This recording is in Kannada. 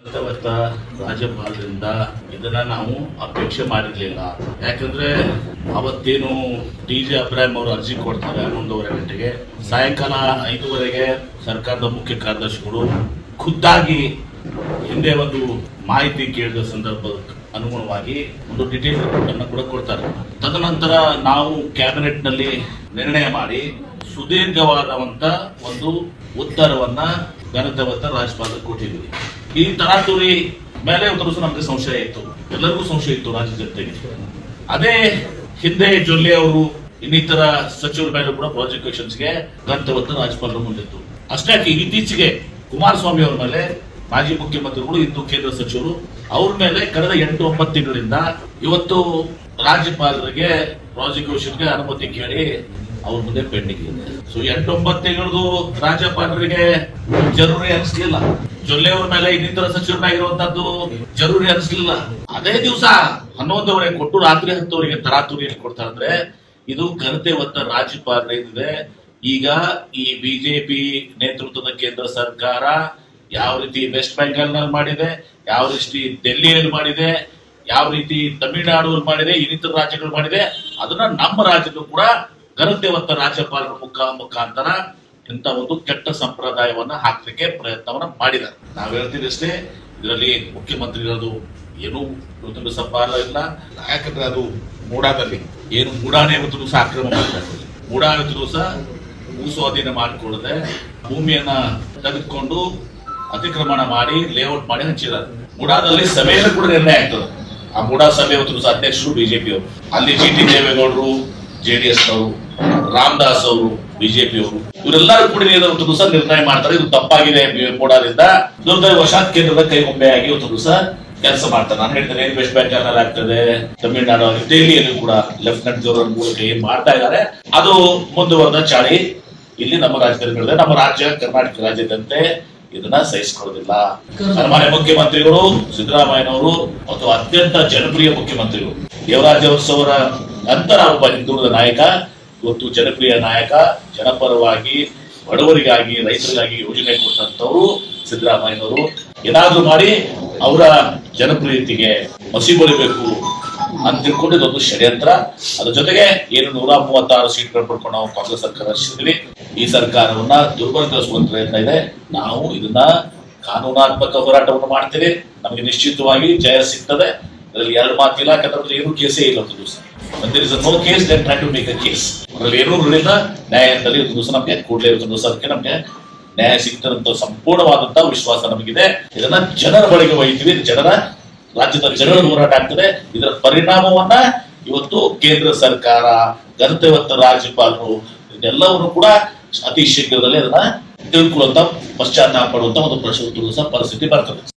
ಇವತ್ತ ರಾಜ್ಯಪಾಲರಿಂದ ಇದನ್ನ ನಾವು ಅಪೇಕ್ಷೆ ಮಾಡಿರ್ಲಿಲ್ಲ ಯಾಕಂದ್ರೆ ಅವತ್ತೇನು ಟಿ ಜೆ ಅಬ್ರಾಹಿಂ ಅವರು ಅರ್ಜಿ ಕೊಡ್ತಾರೆ ಹನ್ನೊಂದೂವರೆ ಗಂಟೆಗೆ ಸಾಯಂಕಾಲ ಐದೂವರೆಗೆ ಸರ್ಕಾರದ ಮುಖ್ಯ ಕಾರ್ಯದರ್ಶಿಗಳು ಖುದ್ದಾಗಿ ಹಿಂದೆ ಒಂದು ಮಾಹಿತಿ ಕೇಳಿದ ಸಂದರ್ಭಕ್ಕೆ ಅನುಗುಣವಾಗಿ ಒಂದು ಡಿಟೇಲ್ ರಿಪೋರ್ಟ್ ಅನ್ನು ಕೂಡ ಕೊಡ್ತಾರೆ ತದನಂತರ ನಾವು ಕ್ಯಾಬಿನೆಟ್ ನಲ್ಲಿ ನಿರ್ಣಯ ಮಾಡಿ ಸುದೀರ್ಘವಾದಂತ ಒಂದು ಉತ್ತರವನ್ನ ಘನತೆವತ್ತ ರಾಜ್ಯಪಾಲರಿಗೆ ಕೊಟ್ಟಿದ್ವಿ ಈ ತರಾತುರಿ ಮೇಲೆ ಒಂದು ದಿವಸ ನಮಗೆ ಸಂಶಯ ಇತ್ತು ಎಲ್ಲರಿಗೂ ಸಂಶಯ ಇತ್ತು ರಾಜ್ಯ ಜನತೆಗೆ ಅದೇ ಹಿಂದೆ ಜೊಲ್ಲೆ ಅವರು ಇನ್ನಿತರ ಸಚಿವರ ಮೇಲೆ ಕೂಡ ಪ್ರಾಸಿಕ್ಯೂಷನ್ಸ್ಗೆ ಘನತೆವತ್ತ ರಾಜ್ಯಪಾಲರ ಮುಂದಿತ್ತು ಅಷ್ಟೇ ಯಾಕೆ ಇತ್ತೀಚೆಗೆ ಕುಮಾರಸ್ವಾಮಿ ಅವರ ಮೇಲೆ ಮಾಜಿ ಮುಖ್ಯಮಂತ್ರಿಗಳು ಇಂದು ಕೇಂದ್ರ ಸಚಿವರು ಅವ್ರ ಮೇಲೆ ಕಳೆದ ಎಂಟು ಒಂಬತ್ತು ತಿಂಗಳಿಂದ ಇವತ್ತು ರಾಜ್ಯಪಾಲರಿಗೆ ಪ್ರಾಸಿಕ್ಯೂಷನ್ಗೆ ಅನುಮತಿ ಕೇಳಿ ಅವ್ರ ಮುಂದೆ ಪೆಂಡಿಂಗ್ ಇದೆ ಸೊ ಎಂಟೊಂಬತ್ತು ತಿಂಗಳದು ರಾಜ್ಯಪಾಲರಿಗೆ ಜರೂರಿ ಅನಿಸ್ಲಿಲ್ಲ ಜೊಲ್ಲೆ ಅವ್ರ ಮೇಲೆ ಇನ್ನಿತರ ಸಚಿವರಾಗಿರುವಂತದ್ದು ಜರೂರಿ ಅನಿಸ್ಲಿಲ್ಲ ಅದೇ ದಿವಸ ಹನ್ನೊಂದವರೆ ಕೊಟ್ಟು ರಾತ್ರಿ ಹತ್ತುವರೆಗೆ ತರಾತುರಿ ಕೊಡ್ತಾ ಅಂದ್ರೆ ಇದು ಘನತೆ ಹೊತ್ತ ರಾಜ್ಯಪಾಲರ ಏನಿದೆ ಈಗ ಈ ಬಿಜೆಪಿ ನೇತೃತ್ವದ ಕೇಂದ್ರ ಸರ್ಕಾರ ಯಾವ ರೀತಿ ವೆಸ್ಟ್ ಬೆಂಗಾಲ್ ನಲ್ಲಿ ಮಾಡಿದೆ ಯಾವ ರೀತಿ ಡೆಲ್ಲಿಯಲ್ಲಿ ಮಾಡಿದೆ ಯಾವ ರೀತಿ ತಮಿಳುನಾಡು ಮಾಡಿದೆ ಇನ್ನಿತರ ರಾಜ್ಯಗಳು ಮಾಡಿದೆ ಅದನ್ನ ನಮ್ಮ ರಾಜ್ಯದಲ್ಲೂ ಕೂಡ ಘನತೆ ಹೊತ್ತ ರಾಜ್ಯಪಾಲರ ಮುಖ ಮುಖಾಂತರ ಇಂಥ ಒಂದು ಕೆಟ್ಟ ಸಂಪ್ರದಾಯವನ್ನ ಹಾಕ್ಲಿಕ್ಕೆ ಪ್ರಯತ್ನವನ್ನ ಮಾಡಿದ್ದಾರೆ ನಾವ್ ಹೇಳ್ತೀವಿ ಅಷ್ಟೇ ಇದರಲ್ಲಿ ಮುಖ್ಯಮಂತ್ರಿಗಳದು ಏನು ಇವತ್ತು ದಿವಸ ಪಾಲ ಇಲ್ಲ ಯಾಕಂದ್ರೆ ಅದು ಮೂಡಾದಲ್ಲಿ ಏನು ಮೂಡಾನೇ ಇವತ್ತು ದಿವಸ ಆಕ್ರಮ ಮಾಡಿದ್ದಾರೆ ಮೂಡಾ ಇವತ್ತು ದಿವಸ ಭೂ ಸ್ವಾಧೀನ ಮಾಡಿಕೊಳ್ಳದೆ ಭೂಮಿಯನ್ನ ತೆಗೆದುಕೊಂಡು ಅತಿಕ್ರಮಣ ಮಾಡಿ ಲೇಔಟ್ ಮಾಡಿ ಹಂಚಿದ್ದಾರೆ ಮುಡಾದಲ್ಲಿ ಸಭೆಯಲ್ಲಿ ಕೂಡ ನಿರ್ಣಯ ಆಗ್ತದೆ ಆ ಮುಡಾ ಸಭೆ ಇವತ್ತು ದಿವಸ ಅಧ್ಯಕ್ಷರು ಬಿಜೆಪಿ ಅವರು ಅಲ್ಲಿ ಜಿ ಟಿ ದೇವೇಗೌಡರು ಜೆಡಿಎಸ್ ನವರು ರಾಮದಾಸ್ ಅವರು ಬಿಜೆಪಿ ಅವರು ಇವರೆಲ್ಲರೂ ಕೂಡ ಇವತ್ತು ದಿವಸ ನಿರ್ಣಯ ಮಾಡ್ತಾರೆ ಇದು ತಪ್ಪಾಗಿದೆ ಮೂಡಾದಿಂದ ದುರ್ದೈವಶಾತ್ ಕೇಂದ್ರದ ಕೈಗೊಂಬೆಯಾಗಿ ಇವತ್ತು ದಿವಸ ಕೆಲಸ ಮಾಡ್ತಾರೆ ನಾನು ಹೇಳ್ತೇನೆ ವೆಸ್ಟ್ ಬೆಂಗಾಲ್ ನಲ್ಲಿ ಆಗ್ತದೆ ತಮಿಳುನಾಡು ಆಗಲಿ ದೆಹಲಿಯಲ್ಲಿ ಕೂಡ ಲೆಫ್ಟಿನೆಂಟ್ ಗವರ್ನರ್ ಮೂಲಕ ಏನ್ ಮಾಡ್ತಾ ಇದ್ದಾರೆ ಅದು ಮುಂದುವರೆದ ಚಾಳಿ ಇಲ್ಲಿ ನಮ್ಮ ರಾಜ್ಯದಲ್ಲಿ ನಮ್ಮ ರಾಜ್ಯ ಕರ್ನಾಟಕ ರಾಜ್ಯದಂತೆ ಇದನ್ನ ಸಹಿಸಿಕೊಳ್ಳೋದಿಲ್ಲ ಸನ್ಮಾನ್ಯ ಮುಖ್ಯಮಂತ್ರಿಗಳು ಸಿದ್ದರಾಮಯ್ಯನವರು ಮತ್ತು ಅತ್ಯಂತ ಜನಪ್ರಿಯ ಮುಖ್ಯಮಂತ್ರಿಗಳು ದೇವರಾಜ ಅವರ ನಂತರ ಒಬ್ಬ ಹಿಂದುಳಿದ ನಾಯಕ ಇವತ್ತು ಜನಪ್ರಿಯ ನಾಯಕ ಜನಪರವಾಗಿ ಬಡವರಿಗಾಗಿ ರೈತರಿಗಾಗಿ ಯೋಜನೆ ಕೊಟ್ಟಂತವರು ಸಿದ್ದರಾಮಯ್ಯನವರು ಏನಾದ್ರೂ ಮಾಡಿ ಅವರ ಜನಪ್ರಿಯತೆಗೆ ಮಸಿ ಬಳಿಬೇಕು ಅಂತ ತಿಳ್ಕೊಂಡು ಇದೊಂದು ಷಡ್ಯಂತ್ರ ಅದ್ರ ಜೊತೆಗೆ ಏನು ನೂರ ಮೂವತ್ತಾರು ಸೀಟ್ಗಳು ಪಡ್ಕೊಂಡು ನಾವು ಕಾಂಗ್ರೆಸ್ ಸರ್ಕಾರ ರಚಿಸಿದ್ವಿ ಈ ಸರ್ಕಾರವನ್ನ ದುರ್ಬಲಗೊಳಿಸುವ ಪ್ರಯತ್ನ ಇದೆ ನಾವು ಇದನ್ನ ಕಾನೂನಾತ್ಮಕ ಹೋರಾಟವನ್ನು ಮಾಡ್ತೀವಿ ನಮಗೆ ನಿಶ್ಚಿತವಾಗಿ ಜಯ ಸಿಗ್ತದೆ ಅದರಲ್ಲಿ ಎರಡು ಮಾತಿಲ್ಲ ಯಾಕಂದ್ರೆ ಏನು ಕೇಸೇ ಇಲ್ಲ ಒಂದು ದಿವಸ ಒಂದೇ is no case then try to make a case ಅದರಲ್ಲಿ ಏನೂ ಇರಲಿಲ್ಲ ನ್ಯಾಯಾಲಯದಲ್ಲಿ ಒಂದು ದಿವಸ ನಮಗೆ ಕೂಡಲೇ ಒಂದು ದಿವಸ ಅದಕ್ಕೆ ನಮಗೆ ನ್ಯಾಯ ಸಿಗ್ತದಂತ ಸಂಪೂರ್ಣವಾದಂತಹ ವಿಶ್ವಾಸ ನಮಗಿದೆ ಇದನ್ನ ಜನರ ಬಳಿಗೆ ಒಯ್ತೀವಿ ಇದು ಜನರ ರಾಜ್ಯದ ಜನರ ಹೋರಾಟ ಆಗ್ತದೆ ಇದರ ಪರಿಣಾಮವನ್ನ ಇವತ್ತು ಕೇಂದ್ರ ಸರ್ಕಾರ ಘನತೆವತ್ತ ರಾಜ್ಯಪಾಲರು ಇದೆಲ್ಲವನ್ನು ಕೂಡ ಅತಿ ಶೀಘ್ರದಲ್ಲೇ ಅದನ್ನ ತಿಳ್ಕೊಳ್ಳುವಂತ ಪಶ್ಚಾತ್ತಾಪ ಪಡುವಂತ ಒಂದು ಪರಿಸ್ಥಿತಿ ಬರ್ತದೆ